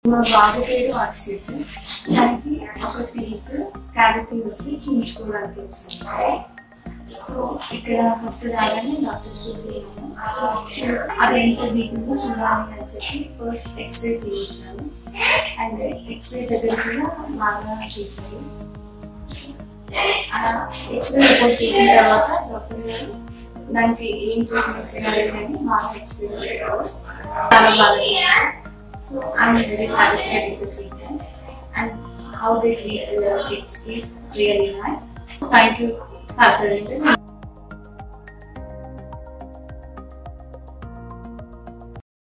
మా బాబు పేరు అక్షిత్ దానికి ఒక టీత్ క్యావిటీ వస్తే చూపించుకోవడానికి వచ్చింది సో ఇక్కడ ఫస్ట్ రాగానే డాక్టర్ చూసి అది ఎంత వీకుందో చూడాలి అని చెప్పి ఫస్ట్ ఎక్స్రే చేయించాను అండ్ ఎక్స్రే దగ్గర కూడా బాగా చేశారు ఎక్స్రే రిపోర్ట్ చేసిన తర్వాత డాక్టర్ గారు దానికి ఏం ట్రీట్మెంట్ చేయాలి అని బాగా ఎక్స్ప్లెయిన్ చేశారు చాలా బాగా చేశారు so I'm very satisfied with the treatment and how they treat kids is really nice thank you doctor